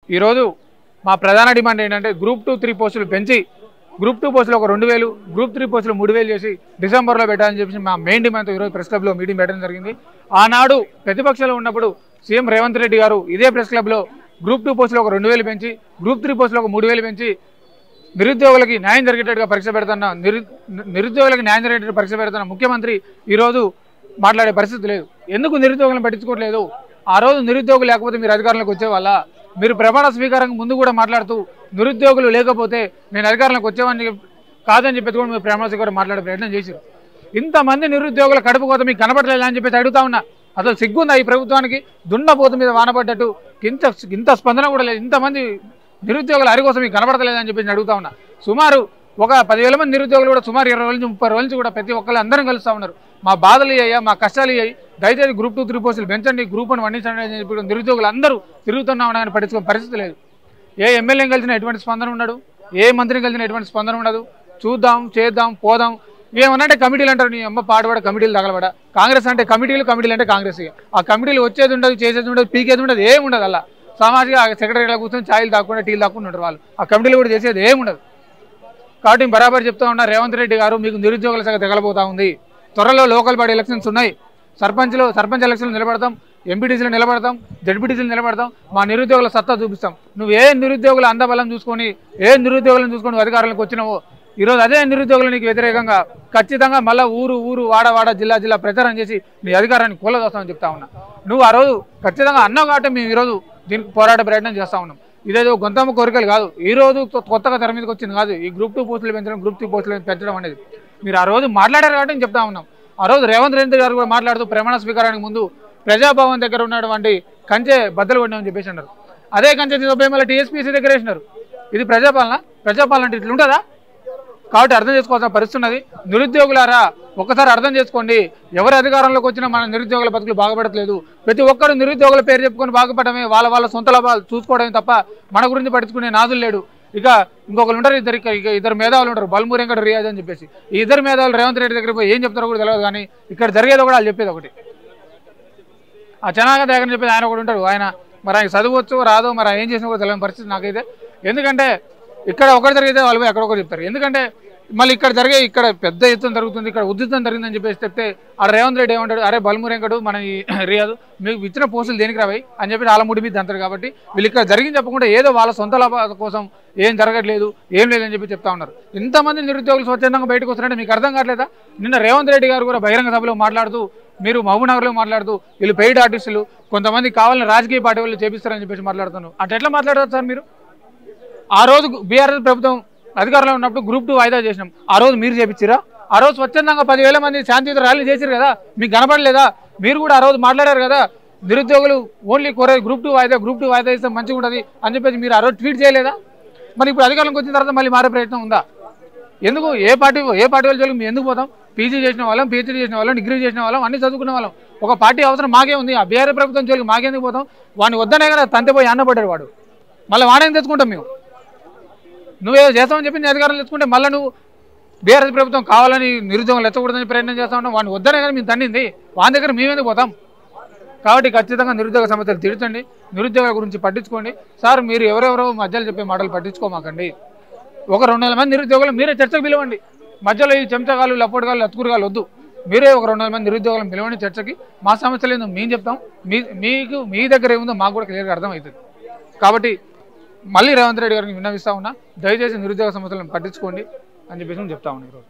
ఈరోజు మా ప్రధాన డిమాండ్ ఏంటంటే గ్రూప్ టూ త్రీ పోస్టులు పెంచి గ్రూప్ టూ పోస్టులు ఒక రెండు వేలు గ్రూప్ త్రీ పోస్టులు మూడు వేలు చేసి డిసెంబర్లో పెట్టాలని చెప్పి మా మెయిన్ డిమాండ్తో ఈరోజు ప్రెస్ క్లబ్లో మీటింగ్ పెట్టడం జరిగింది ఆనాడు ప్రతిపక్షంలో ఉన్నప్పుడు సీఎం రేవంత్ రెడ్డి గారు ఇదే ప్రెస్ క్లబ్లో గ్రూప్ టూ పోస్టులు ఒక రెండు వేలు పెంచి గ్రూప్ త్రీ పోస్టులు ఒక మూడు వేలు పెంచి నిరుద్యోగులకి న్యాయం జరిగేటట్టుగా పరీక్ష పెడుతున్న నిరు నిరుద్యోగులకు న్యాయం జరిగేటట్టు పరీక్ష పెడుతున్న ముఖ్యమంత్రి ఈరోజు మాట్లాడే పరిస్థితి లేదు ఎందుకు నిరుద్యోగులను పట్టించుకోవట్లేదు ఆ రోజు నిరుద్యోగులు లేకపోతే మీరు అధికారంలోకి వచ్చే వాళ్ళ మీరు ప్రమాణ స్వీకారం ముందు కూడా మాట్లాడుతూ నిరుద్యోగులు లేకపోతే నేను అధికారంలోకి వచ్చేవాడిని చెప్పి- కాదని చెప్పి కూడా మీరు ప్రమాణ స్వీకారం మాట్లాడే ప్రయత్నం చేశారు ఇంతమంది నిరుద్యోగుల కడుపు కోత మీకు కనపడలేదు అని చెప్పేసి అడుగుతా ఉన్నా అసలు సిగ్గుందా ఈ ప్రభుత్వానికి దున్నపోతు మీద వానపడ్డట్టు ఇంత ఇంత స్పందన కూడా లేదు ఇంతమంది నిరుద్యోగుల అరి కోసం మీకు కనబడతలేదు అని చెప్పేసి నేను అడుగుతా ఉన్నా సుమారు ఒక పదివేల మంది నిరుద్యోగులు కూడా సుమారు ఇరవై రోజుల నుంచి ముప్పై రోజుల నుంచి కూడా ప్రతి ఒక్కరు అందరం కలుస్తూ ఉన్నారు మా బాధలు అయ్యా మా కష్టాలు అయ్యాయి దయచేసి గ్రూప్ టూ త్రీ పోస్టులు పెంచండి గ్రూప్ వన్ వండించండి అని చెప్పి నిరుద్యోగులు అందరూ తిరుగుతున్నా ఉన్నాయని పట్టించుకునే పరిస్థితి లేదు ఏ ఎమ్మెల్యేని కలిసిన ఎటువంటి స్పందన ఉండడు ఏ మంత్రిని కలిసిన ఎటువంటి స్పందన ఉండదు చూద్దాం చేద్దాం పోదాం ఏమన్నంటే కమిటీలు అంటారు నీ అమ్మ పాడబడ కమిటీలు తగలబడ కాంగ్రెస్ అంటే కమిటీలు కమిటీలు అంటే కాంగ్రెస్ ఇక. ఆ కమిటీలు వచ్చేది ఉండదు చేసేది ఉండదు పీకేది ఉండదు ఏమి ఉండదు అలా సామాజిక సెక్రటరీలో కూర్చొని ఛాయలు దాక్కుండా టీలు దాక్కుండా ఉంటారు వాళ్ళు ఆ కమిటీలు కూడా చేసేది ఏమి ఉండదు కాబట్టి నేను బరాబర్ చెప్తా ఉన్నా రేవంత్ రెడ్డి గారు మీకు నిరుద్యోగుల సంగతి తగలబోతా ఉంది త్వరలో లోకల్ బాడీ ఎలక్షన్స్ ఉన్నాయి సర్పంచ్లు సర్పంచ్ ఎలక్షన్లు నిలబడతాం ఎంపీటీసీలు నిలబడతాం జడ్పీటీసీలు నిలబడతాం మా నిరుద్యోగుల సత్తా చూపిస్తాం నువ్వు ఏ నిరుద్యోగుల అందబలం చూసుకొని ఏ నిరుద్యోగులను చూసుకొని నువ్వు అధికారంలోకి వచ్చినావో ఈరోజు అదే నిరుద్యోగులు నీకు వ్యతిరేకంగా ఖచ్చితంగా మళ్ళీ ఊరు ఊరు వాడ వాడ జిల్లా జిల్లా ప్రచారం చేసి నీ అధికారాన్ని కూలదోస్తామని చెప్తా ఉన్నా నువ్వు ఆ రోజు ఖచ్చితంగా అన్నావు కాబట్టి మేము ఈరోజు దీనికి పోరాట ప్రయత్నం చేస్తా ఉన్నాం ఇదేదో గొంతమ్మ కోరికలు కాదు ఈ రోజు కొ- కొత్తగా తెర మీదకి వచ్చింది కాదు ఈ గ్రూప్ టూ పోస్టులు పెంచడం గ్రూప్ త్రీ పోస్టులు పెంచడం అనేది మీరు ఆ రోజు మాట్లాడారు కాబట్టి నేను చెప్తా ఉన్నాం ఆ రోజు రేవంత్ రెడ్డి గారు కూడా మాట్లాడుతూ ప్రమాణ స్వీకారానికి ముందు ప్రజాభవన్ దగ్గర ఉన్నటువంటి కంచె బద్దలు కొట్టామని చెప్పేసి అన్నారు అదే కంచె తీసుకుపోయి మళ్ళీ టీఎస్పీసీ దగ్గర వేసినారు ఇది ప్రజాపాలన ప్రజాపాలన అంటే ఇట్లుంటుందా కాబట్టి అర్థం చేసుకోవాల్సిన పరిస్థితి ఉన్నది నిరుద్యోగులారా ఒక్కసారి అర్థం చేసుకోండి ఎవరు అధికారంలోకి వచ్చినా మన నిరుద్యోగుల బతుకులు బాగుపడట్లేదు ప్రతి ఒక్కరు నిరుద్యోగుల పేరు చెప్పుకొని బాగుపడమే వాళ్ళ వాళ్ళ సొంత లాభాలు చూసుకోవడమే తప్ప మన గురించి పట్టించుకునే నాదులు లేడు ఇక ఇంకొకరు ఉంటారు ఇద్దరు ఇక ఇక ఇద్దరు మేధావులు ఉంటారు బల్మూరి వెంకట రియాజ్ అని చెప్పేసి ఈ ఇద్దరు మేధావులు రేవంత్ రెడ్డి దగ్గర పోయి ఏం చెప్తారో కూడా తెలియదు కానీ ఇక్కడ జరిగేది కూడా వాళ్ళు చెప్పేది ఒకటి ఆ జనాగ దగ్గర చెప్పేది ఆయన కూడా ఉంటాడు ఆయన మరి ఆయన చదవచ్చు రాదో మరి ఆయన ఏం చేసినా కూడా తెలియని పరిస్థితి నాకైతే ఎందుకంటే ఇక్కడ ఒకటి జరిగితే వాళ్ళు పోయి అక్కడ ఒకటి చెప్తారు ఎందుకంటే మళ్ళీ ఇక్కడ జరిగే ఇక్కడ పెద్ద ఎత్తున జరుగుతుంది ఇక్కడ ఉద్యుతం జరిగిందని చెప్పేసి చెప్తే ఆ రేవంత్ రెడ్డి ఏమంటాడు అరే బల్మూరి వెంకడు మన ఈ రియాదు మీకు ఇచ్చిన పోస్టులు దేనికి రావాయి అని చెప్పి వాళ్ళ ముడి మీద అంటారు కాబట్టి వీళ్ళు ఇక్కడ జరిగింది చెప్పకుండా ఏదో వాళ్ళ సొంత లాభాల కోసం ఏం జరగట్లేదు ఏం లేదని చెప్పి చెప్తా ఉన్నారు ఇంతమంది నిరుద్యోగులు స్వచ్ఛందంగా బయటకు వస్తున్నారంటే మీకు అర్థం కావట్లేదా నిన్న రేవంత్ రెడ్డి గారు కూడా బహిరంగ సభలో మాట్లాడుతూ మీరు మహబూబ్నగర్లో మాట్లాడుతూ వీళ్ళు పెయిడ్ ఆర్టిస్టులు కొంతమంది కావాలని రాజకీయ పార్టీ వాళ్ళు చేపిస్తారని చెప్పేసి మాట్లాడుతున్నారు అట్లా ఎట్లా మాట్లాడతారు సార్ మీరు ఆ రోజు బీఆర్ఎస్ ప్రభుత్వం అధికారంలో ఉన్నప్పుడు గ్రూప్ టూ వాయిదా చేసినాం ఆ రోజు మీరు చేపించారా ఆ రోజు స్వచ్ఛందంగా పదివేల మంది శాంతియుత ర్యాలీ చేశారు కదా మీకు కనపడలేదా మీరు కూడా ఆ రోజు మాట్లాడారు కదా నిరుద్యోగులు ఓన్లీ కోరే గ్రూప్ టూ వాయిదా గ్రూప్ టూ వాయిదా ఇస్తే మంచిగా ఉంటుంది అని చెప్పేసి మీరు ఆ రోజు ట్వీట్ చేయలేదా మరి ఇప్పుడు అధికారంలోకి వచ్చిన తర్వాత మళ్ళీ మారే ప్రయత్నం ఉందా ఎందుకు ఏ పార్టీ ఏ పార్టీ వాళ్ళ జోలికి మేము ఎందుకు పోతాం పీజీ చేసిన వాళ్ళం పీహెచ్డీ చేసిన వాళ్ళం డిగ్రీ చేసిన వాళ్ళం అన్ని చదువుకునే వాళ్ళం ఒక పార్టీ అవసరం మాకే ఉంది ఆ బీఆర్ ప్రభుత్వం జోలికి మాకెందుకు పోతాం వాడిని వద్దనే కదా తంతెపోయి అన్నపడ్డాడు వాడు మళ్ళీ వాడేం తెచ్చుకుంటాం మేము నువ్వేదో చేస్తామని చెప్పి నీ అధికారం తెచ్చుకుంటే మళ్ళీ నువ్వు బీఆర్ఎస్ ప్రభుత్వం కావాలని నిరుద్యోగం ఎత్తకూడదని ప్రయత్నం చేస్తా ఉన్నాం వాడిని వద్దనే కానీ మేము తండింది వాని దగ్గర మేమెందుకు పోతాం కాబట్టి ఖచ్చితంగా నిరుద్యోగ సమస్యలు తీర్చండి నిరుద్యోగ గురించి పట్టించుకోండి సార్ మీరు ఎవరెవరో మధ్యలో చెప్పే మాటలు పట్టించుకోమాకండి ఒక రెండు వందల మంది నిరుద్యోగులు మీరే చర్చకు పిలవండి మధ్యలో ఈ చెంచగాలు లపోడుగాలు అతుకురుగాలు వద్దు మీరే ఒక రెండు వందల మంది నిరుద్యోగులను పిలవండి చర్చకి మా సమస్యలు ఏందో మేము చెప్తాం మీ మీకు మీ దగ్గర ఏముందో మాకు కూడా క్లియర్గా అర్థమవుతుంది కాబట్టి మళ్ళీ రేవంత్ రెడ్డి గారికి విన్నవిస్తా ఉన్నా దయచేసి నిరుద్యోగ సమస్యలను పట్టించుకోండి అని చెప్పేసి నేను చెప్తా ఉన్నా ఈరోజు